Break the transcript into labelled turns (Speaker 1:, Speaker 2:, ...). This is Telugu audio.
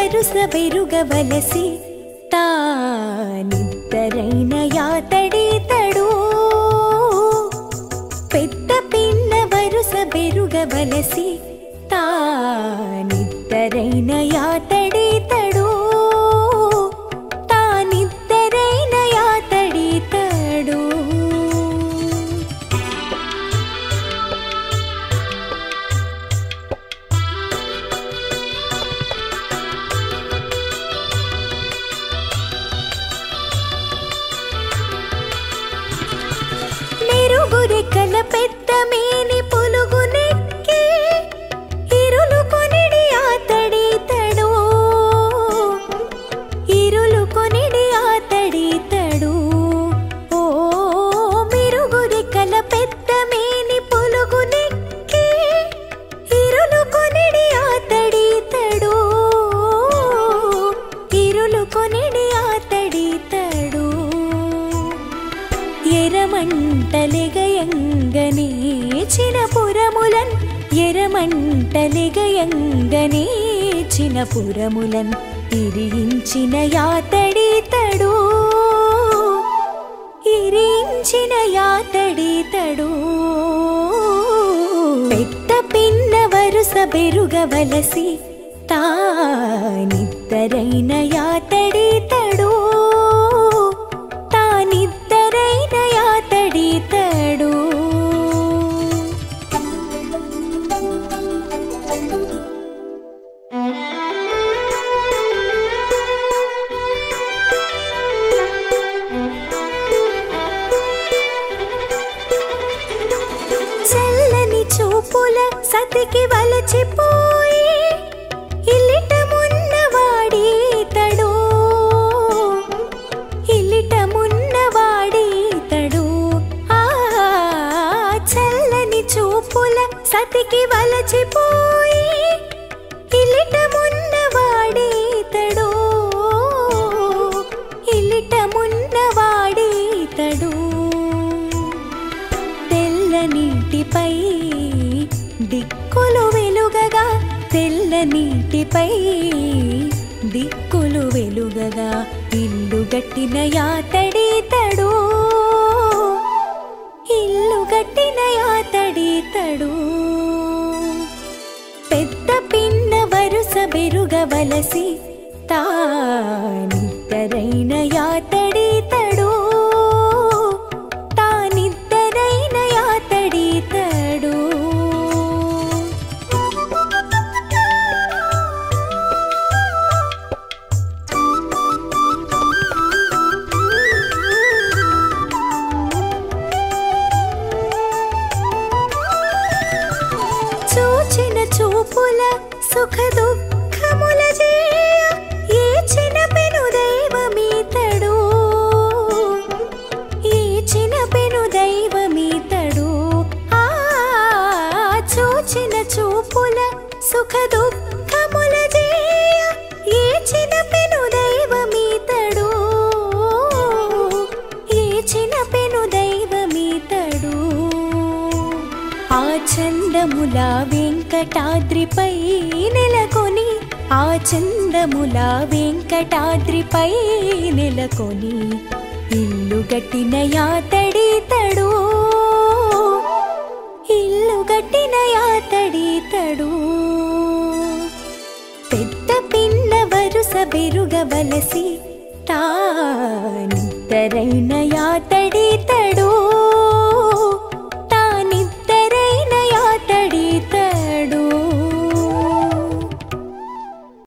Speaker 1: వరుస బెరుగవలసి తానిద్దరైన యాతడితడు పెద్ద పిన్న వరుస బెరుగవలసి తానిద్దరైన యాతడితడు తానిద్దరైన యాతడితడు మెరుగురెక్కల పెద్ద మేని పులుగు నెక్కి ఇరులు కొనిడి ఆతడితడు ఇరులు కొనిడి ఆతడితడు ఓ మెరుగురెక్కల పెద్ద మేని పులుగు నెక్కి ఇరులు కొనిడి ఆతడితడు ఇరులు కొనిడి ఆతడితడు ఎరమంటలెగయంగనే చినపురములన్ ఎరమంటలెగయంగనే చినపురములన్ ఇరించిన యాతడితడు ఇరించిన యాతడితడు పెద్ద పిన్న వరుస బెరుగవలసి తానిద్దరైన యాతడితడు తానిద్దరైన యాతడితడు చల్లని చూపుల సతికి వలచిపోయి ఇల్లిట మున్నవాడీతడు ఇల్లిట మున్నవాడీతడు ఆ చల్లని చూపుల సతికి వలచిపోయి ఇల్లిట మున్నవాడీతడు ఇల్లిట మున్నవాడీతడు తెల్ల నీటిపై దిక్కులు వెలుగగా తెల్ల నీటిపై దిక్కులు వెలుగగా ఇల్లు గట్టిన యాతడితడు ఇల్లు గట్టిన యాతడితడు పెద్ద పిన్న వరుస బెరుగవలసి తానిద్దరైన యాతడితడు తానిద్దరైన యాతడితడు చూచిన చూపుల సుఖ దుఃఖముల చేయ ఏ చిన్న పెను దైవమీతడు ఏ చిన్న పెను దైవమీతడు ఆ చూచిన చూపుల సుఖ దుఃఖముల చేయ ఏ చిన్న పెను దైవమీతడు ఏ చిన్న పెను దైవమీతడు ఆ చందముల వెంకటాద్రిపై నెలకొని ఆ చందముల వెంకటాద్రిపై నెలకొని ఇల్లు గట్టిన యాతడితడు ఇల్లు గట్టిన యాతడితడు పెద్ద పిన్న వరుస బెరుగవలసి తానిద్దరైన యాతడితడు